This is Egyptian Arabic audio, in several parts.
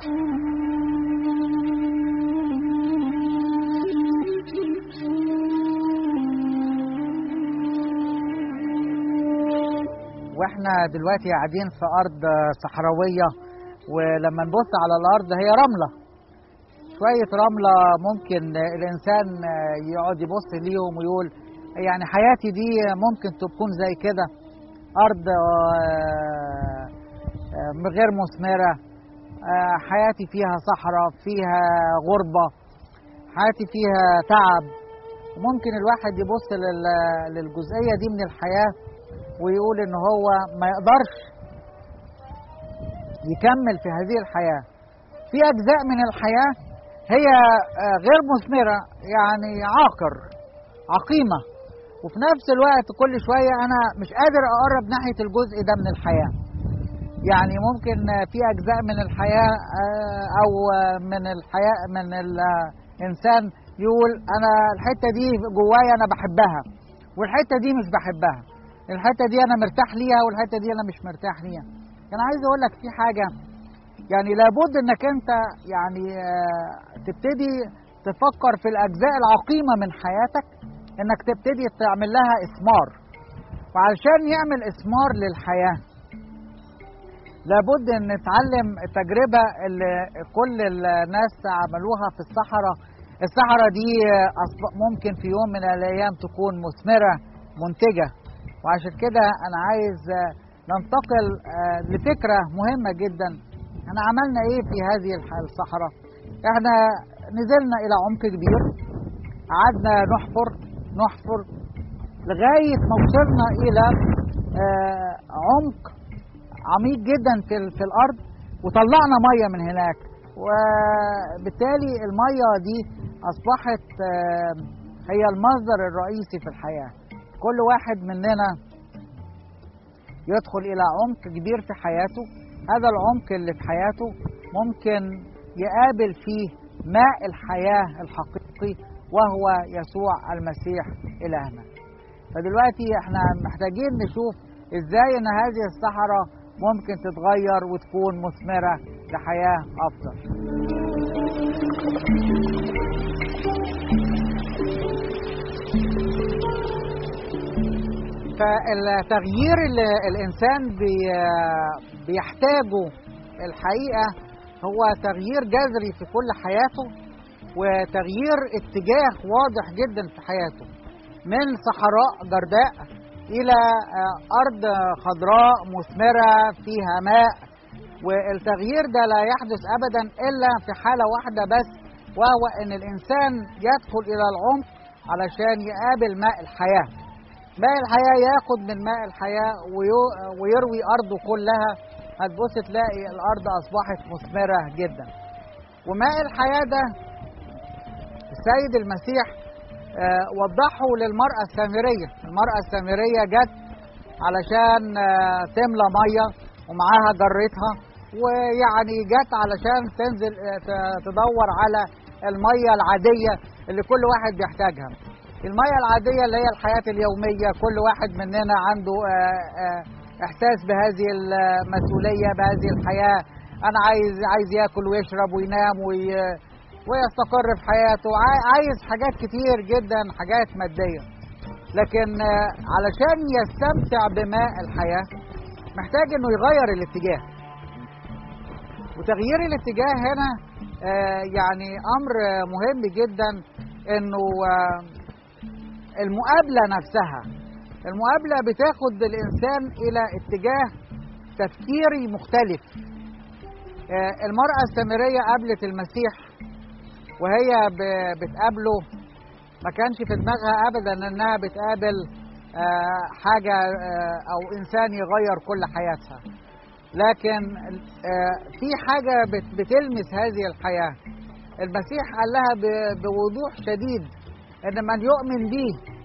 واحنا دلوقتي قاعدين في ارض صحراويه ولما نبص على الارض هي رمله شويه رمله ممكن الانسان يقعد يبص ليهم ويقول يعني حياتي دي ممكن تكون زي كده ارض آه، آه، غير مثمره آه، حياتي فيها صحراء فيها غربه حياتي فيها تعب ممكن الواحد يبص لل- للجزئيه دي من الحياه ويقول ان هو ما يقدرش يكمل في هذه الحياه في اجزاء من الحياه هي آه، غير مثمره يعني عاقر عقيمه وفي نفس الوقت كل شويه انا مش قادر اقرب ناحيه الجزء ده من الحياه يعني ممكن آه، في اجزاء من الحياه آه، او آه، من الحياه من الانسان يقول انا الحته دي جوايا انا بحبها والحته دي مش بحبها الحته دي انا مرتاح ليها والحته دي انا مش مرتاح ليها انا عايز اقول لك في حاجه يعني لابد انك انت يعني آه، تبتدي تفكر في الاجزاء العقيمه من حياتك انك تبتدي تعمل لها اثمار وعشان يعمل اثمار للحياه لابد ان نتعلم التجربه اللي كل الناس عملوها في الصحراء الصحراء دي أصب- ممكن في يوم من الايام تكون مثمره منتجه وعشان كده انا عايز آه، ننتقل آه، لفكره مهمه جدا احنا عملنا ايه في هذه الح- الصحراء احنا نزلنا الى عمق كبير قعدنا نحفر نحفر لغايه ما وصلنا الى آه، عمق عميق جدا في ال- في الارض وطلعنا ميه من هناك وبالتالي الميه دي اصبحت آه، هي المصدر الرئيسي في الحياه كل واحد مننا يدخل الى عمق كبير في حياته هذا العمق اللي في حياته ممكن يقابل فيه ماء الحياه الحقيقي وهو يسوع المسيح الهنا فدلوقتي احنا محتاجين نشوف ازاي ان هذه الصحراء ممكن تتغير وتكون مثمره لحياه افضل فالتغيير اللي الانسان بي بيحتاجه الحقيقه هو تغيير جذري في كل حياته وتغيير اتجاه واضح جدا في حياته من صحراء جرداء الى آه، ارض خضراء مثمره فيها ماء والتغيير ده لا يحدث ابدا الا في حاله واحده بس وهو ان الانسان يدخل الى العمق علشان يقابل ماء الحياه ماء الحياه ياخد من ماء الحياه ويو- ويروي ارضه كلها هتبص تلاقي الارض اصبحت مثمره جدا وماء الحياه ده السيد المسيح آه، وضحه للمرأة السامرية المرأة السامرية جت علشان آه، تملى مية ومعاها جرتها ويعني جت علشان تنزل آه، ت- تدور على المية العادية اللي كل واحد بيحتاجها المية العادية اللي هي الحياة اليومية كل واحد مننا عنده آه، آه، إحساس بهذه المسؤولية بهذه الحياة أنا عايز عايز ياكل ويشرب وينام وي ويستقر في حياته عاي- عايز حاجات كتير جدا حاجات مادية لكن آه، علشان يستمتع بماء الحياة محتاج انه يغير الاتجاه وتغيير الاتجاه هنا آه، يعني امر آه، مهم جدا انه آه، المقابلة نفسها المقابلة بتاخد الانسان الى اتجاه تفكيري مختلف آه، المرأة السامرية قابلت المسيح وهي ب- بتقابله ما كانش في دماغها ابدا انها بتقابل آه، حاجه آه، او انسان يغير كل حياتها لكن آه، في حاجه بت- بتلمس هذه الحياه المسيح قال لها ب- بوضوح شديد ان من يؤمن به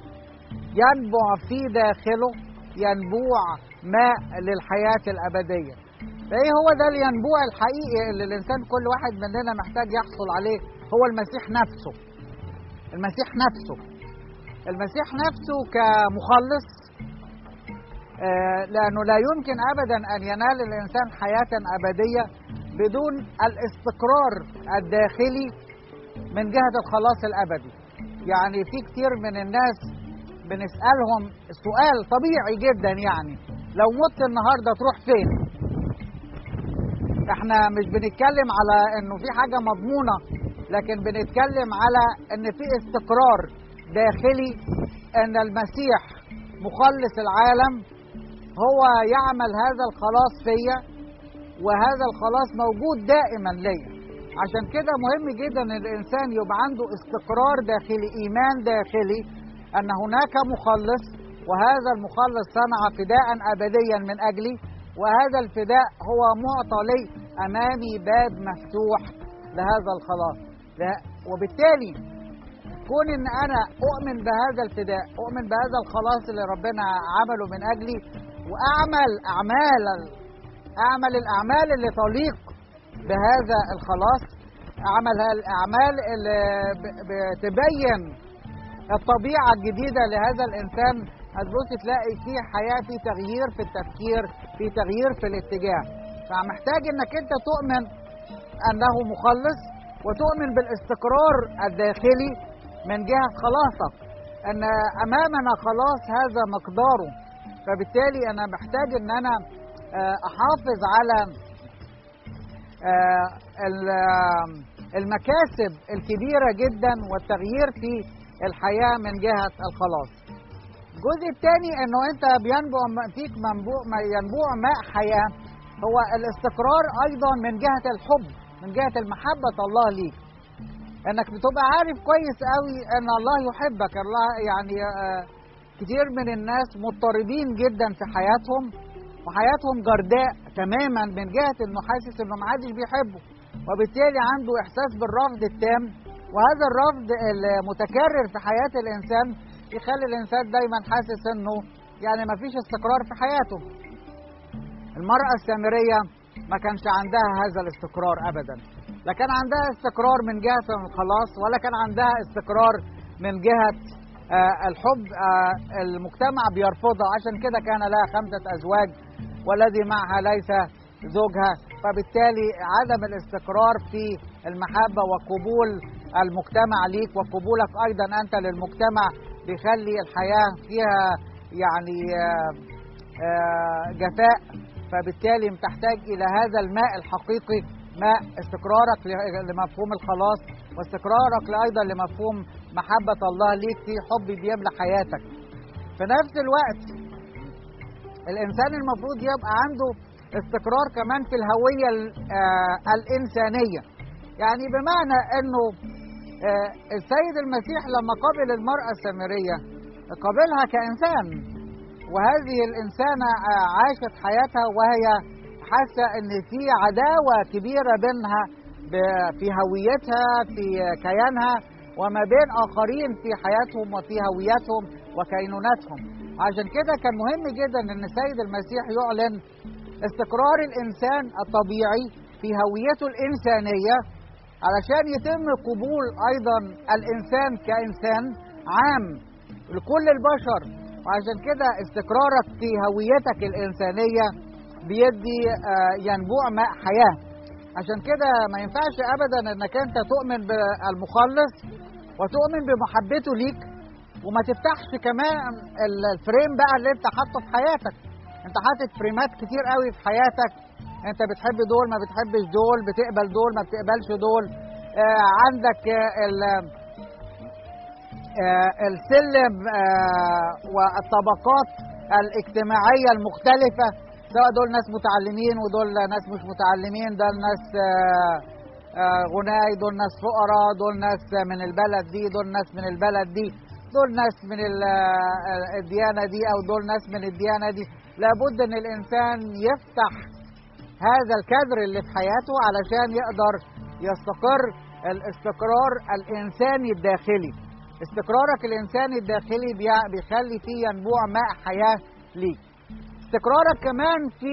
ينبع في داخله ينبوع ماء للحياه الابديه فايه هو ده الينبوع الحقيقي اللي الانسان كل واحد مننا محتاج يحصل عليه هو المسيح نفسه المسيح نفسه المسيح نفسه كمخلص آه، لانه لا يمكن ابدا ان ينال الانسان حياه ابديه بدون الاستقرار الداخلي من جهة الخلاص الأبدي يعني في كتير من الناس بنسألهم سؤال طبيعي جدا يعني لو مت النهاردة تروح فين احنا مش بنتكلم على انه في حاجة مضمونة لكن بنتكلم على ان في استقرار داخلي ان المسيح مخلص العالم هو يعمل هذا الخلاص فيا وهذا الخلاص موجود دائما ليا عشان كده مهم جدا ان الانسان يبقى عنده استقرار داخلي ايمان داخلي ان هناك مخلص وهذا المخلص صنع فداء ابديا من اجلي وهذا الفداء هو معطى لي امامي باب مفتوح لهذا الخلاص وبالتالي كون ان انا اؤمن بهذا الفداء اؤمن بهذا الخلاص اللي ربنا عمله من اجلي واعمل اعمال اعمل الاعمال اللي تليق بهذا الخلاص اعمل الاعمال اللي بتبين الطبيعه الجديده لهذا الانسان هتبص تلاقي في حياه في تغيير في التفكير في تغيير في الاتجاه فمحتاج انك انت تؤمن انه مخلص وتؤمن بالاستقرار الداخلي من جهه خلاصك ان امامنا خلاص هذا مقداره فبالتالي انا محتاج ان انا احافظ على المكاسب الكبيره جدا والتغيير في الحياه من جهه الخلاص الجزء الثاني انه انت بينبع فيك منبوع ينبوع ماء حياه هو الاستقرار ايضا من جهه الحب من جهه المحبه الله ليك انك بتبقى عارف كويس قوي ان الله يحبك الله يعني كتير من الناس مضطربين جدا في حياتهم وحياتهم جرداء تماما من جهه انه حاسس انه محدش بيحبه وبالتالي عنده احساس بالرفض التام وهذا الرفض المتكرر في حياه الانسان يخلي الانسان دايما حاسس انه يعني ما فيش استقرار في حياته المراه السامريه ما كانش عندها هذا الاستقرار ابدا لا كان عندها استقرار من جهه الخلاص ولا كان عندها استقرار من جهه آه الحب آه المجتمع بيرفضها عشان كده كان لها خمسه ازواج والذي معها ليس زوجها فبالتالي عدم الاستقرار في المحبه وقبول المجتمع ليك وقبولك ايضا انت للمجتمع بيخلي الحياه فيها يعني آه جفاء فبالتالي تحتاج الى هذا الماء الحقيقي ماء استقرارك لمفهوم الخلاص واستقرارك ايضا لمفهوم محبه الله ليك في حب بيملى حياتك في نفس الوقت الانسان المفروض يبقى عنده استقرار كمان في الهويه الانسانيه يعني بمعنى انه السيد المسيح لما قابل المراه السامريه قابلها كانسان وهذه الانسانه عاشت حياتها وهي حاسه ان في عداوه كبيره بينها في هويتها في كيانها وما بين اخرين في حياتهم وفي هويتهم وكينونتهم عشان كده كان مهم جدا ان السيد المسيح يعلن استقرار الانسان الطبيعي في هويته الانسانيه علشان يتم قبول ايضا الانسان كانسان عام لكل البشر وعشان كده استقرارك في هويتك الانسانيه بيدي ينبوع ماء حياه عشان كده ما ينفعش ابدا انك انت تؤمن بالمخلص وتؤمن بمحبته ليك وما تفتحش كمان الفريم بقى اللي انت حاطه في حياتك انت حاطط فريمات كتير قوي في حياتك انت بتحب دول ما بتحبش دول بتقبل دول ما بتقبلش دول آه عندك آه آه السلم آه والطبقات الاجتماعية المختلفة سواء دول ناس متعلمين ودول ناس مش متعلمين دول ناس آه آه غناي دول ناس فقراء دول ناس من البلد دي دول ناس من البلد دي دول ناس من الديانة دي أو دول ناس من الديانة دي لابد أن الإنسان يفتح هذا الكادر اللي في حياته علشان يقدر يستقر الاستقرار الإنساني الداخلي استقرارك الإنساني الداخلي بيخلي فيه ينبوع ماء حياة ليك استقرارك كمان في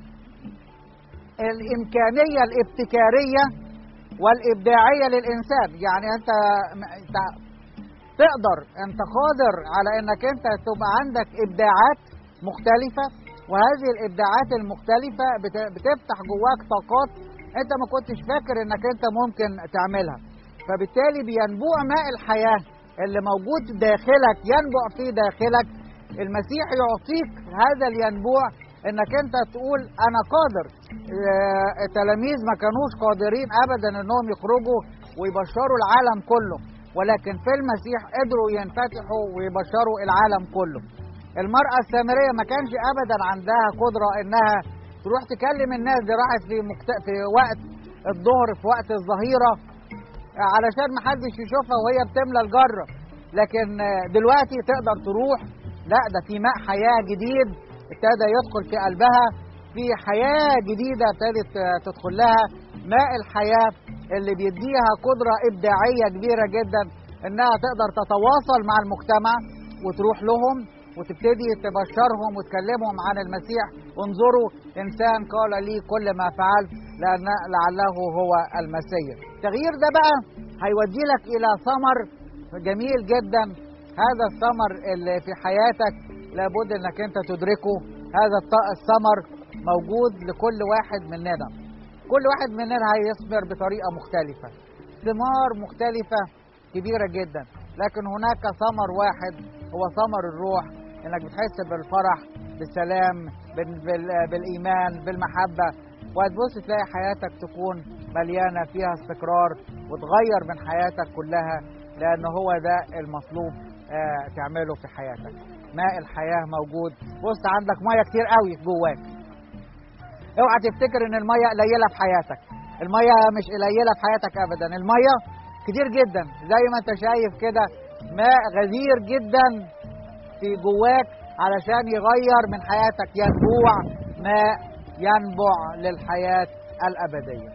الإمكانية الابتكارية والإبداعية للإنسان يعني أنت, أنت تقدر أنت قادر على أنك أنت تبقى عندك إبداعات مختلفة وهذه الإبداعات المختلفة بتفتح جواك طاقات انت ما كنتش فاكر انك انت ممكن تعملها فبالتالي بينبوع ماء الحياه اللي موجود داخلك ينبع في داخلك المسيح يعطيك هذا الينبوع انك انت تقول انا قادر آه، التلاميذ ما كانوش قادرين ابدا انهم يخرجوا ويبشروا العالم كله ولكن في المسيح قدروا ينفتحوا ويبشروا العالم كله المرأة السامرية ما كانش ابدا عندها قدرة انها تروح تكلم الناس دي راحت في مكت... في وقت الظهر في وقت الظهيرة علشان ما حدش يشوفها وهي بتملى الجرة لكن آه، دلوقتي تقدر تروح لا ده في ماء حياة جديد ابتدى يدخل في قلبها في حياة جديدة ابتدت آه، تدخل لها ماء الحياة اللي بيديها قدرة إبداعية كبيرة جدا إنها تقدر تتواصل مع المجتمع وتروح لهم وتبتدي تبشرهم وتكلمهم عن المسيح انظروا إنسان قال لي كل ما فعلت لأن لعله هو المسيح التغيير ده بقى هيودي لك إلى ثمر جميل جدا هذا الثمر اللي في حياتك لابد انك انت تدركه هذا الط- الثمر موجود لكل واحد مننا كل واحد مننا هيثمر بطريقة مختلفة ثمار مختلفة كبيرة جدا لكن هناك ثمر واحد هو ثمر الروح انك بتحس بالفرح بالسلام بال- بال- بالايمان بالمحبة وهتبص تلاقي حياتك تكون مليانة فيها استقرار وتغير من حياتك كلها لأن هو ده المطلوب آه، تعمله في حياتك ماء الحياة موجود بص عندك مية كتير قوي جواك اوعى تفتكر ان المية قليلة في حياتك المية مش قليلة في حياتك ابدا المية كتير جدا زي ما انت شايف كده ماء غزير جدا في جواك علشان يغير من حياتك ينبوع ماء ينبع للحياة الأبدية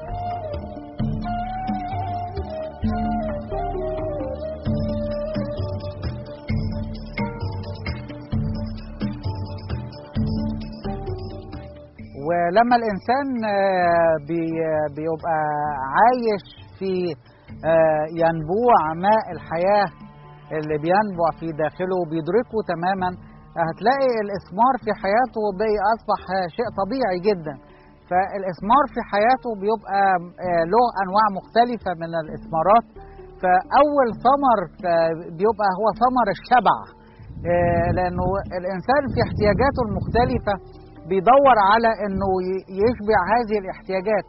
ولما الإنسان آه، بي- بيبقى عايش في آه، ينبوع ماء الحياة اللي بينبع في داخله بيدركه تماما هتلاقي الإثمار في حياته بقى أصبح شيء طبيعي جدا فالإثمار في حياته بيبقى آه، له أنواع مختلفة من الإثمارات فأول ثمر آه، بيبقى هو ثمر الشبع آه، لأنه الإنسان في احتياجاته المختلفة بيدور على انه ي- يشبع هذه الاحتياجات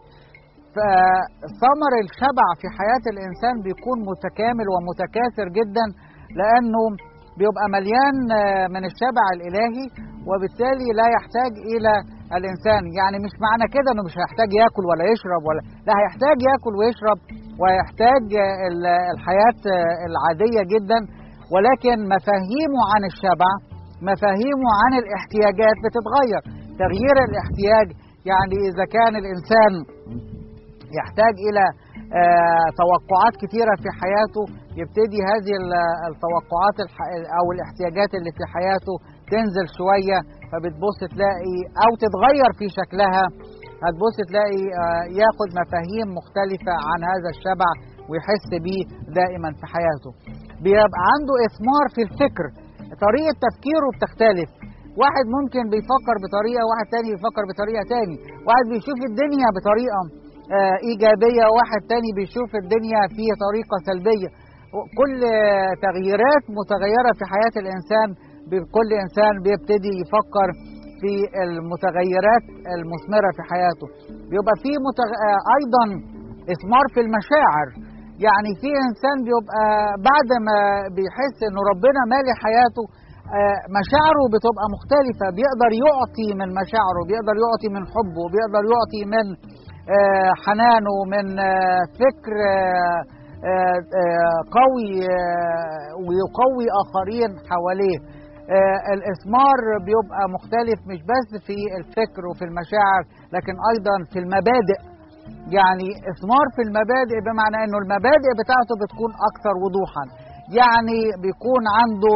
فثمر الشبع في حياة الإنسان بيكون متكامل ومتكاثر جدا لأنه بيبقى مليان آه، من الشبع الإلهي وبالتالي لا يحتاج إلى الإنسان يعني مش معنى كده إنه مش هيحتاج ياكل ولا يشرب ولا لا هيحتاج ياكل ويشرب ويحتاج آه، ال- الحياة آه، العادية جدا ولكن مفاهيمه عن الشبع مفاهيمه عن الاحتياجات بتتغير تغيير الاحتياج يعني إذا كان الإنسان يحتاج إلى آه، توقعات كثيرة في حياته يبتدي هذه ال- التوقعات الح- أو الاحتياجات اللي في حياته تنزل شوية فبتبص تلاقي أو تتغير في شكلها هتبص تلاقي آه، ياخد مفاهيم مختلفة عن هذا الشبع ويحس بيه دائما في حياته بيبقى عنده إثمار في الفكر طريقة تفكيره بتختلف واحد ممكن بيفكر بطريقة واحد تاني بيفكر بطريقة تاني واحد بيشوف الدنيا بطريقة آه، إيجابية واحد تاني بيشوف الدنيا في طريقة سلبية كل آه، تغييرات متغيرة في حياة الإنسان ب- كل إنسان بيبتدي يفكر في المتغيرات المثمرة في حياته بيبقى في متغ... آه، أيضا إثمار في المشاعر يعني في إنسان بيبقى بعد ما بيحس إنه ربنا مالي حياته آه، مشاعره بتبقى مختلفة بيقدر يعطي من مشاعره بيقدر يعطي من حبه بيقدر يعطي من آه، حنانه من آه، فكر آه، آه، آه، قوي آه، ويقوي آخرين حواليه آه، الإثمار بيبقى مختلف مش بس في الفكر وفي المشاعر لكن أيضا في المبادئ يعني إثمار في المبادئ بمعنى أنه المبادئ بتاعته بتكون أكثر وضوحا يعني بيكون عنده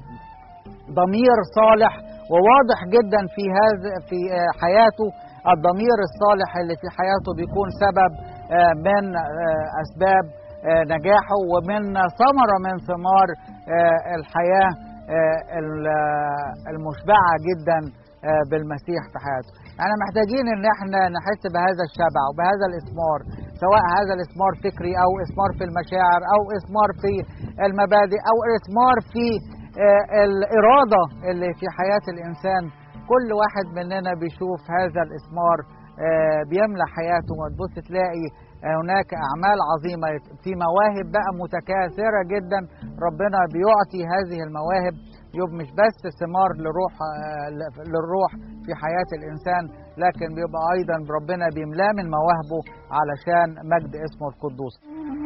ضمير صالح وواضح جدا في هذا في آه، حياته الضمير الصالح اللي في حياته بيكون سبب آه، من آه، اسباب آه، نجاحه ومن ثمره من ثمار آه، الحياه آه، ال- آه، المشبعه جدا آه، بالمسيح في حياته احنا محتاجين ان احنا نحس بهذا الشبع وبهذا الاسمار سواء هذا الاسمار فكري او اسمار في المشاعر او اسمار في المبادئ او اسمار في آه، الاراده اللي في حياه الانسان كل واحد مننا بيشوف هذا الاسمار آه، بيملى حياته وتبص تلاقي هناك اعمال عظيمه في مواهب بقى متكاثره جدا ربنا بيعطي هذه المواهب يبقى مش بس ثمار لروح آه، للروح في حياه الانسان لكن بيبقى ايضا ربنا بيملاه من مواهبه علشان مجد اسمه القدوس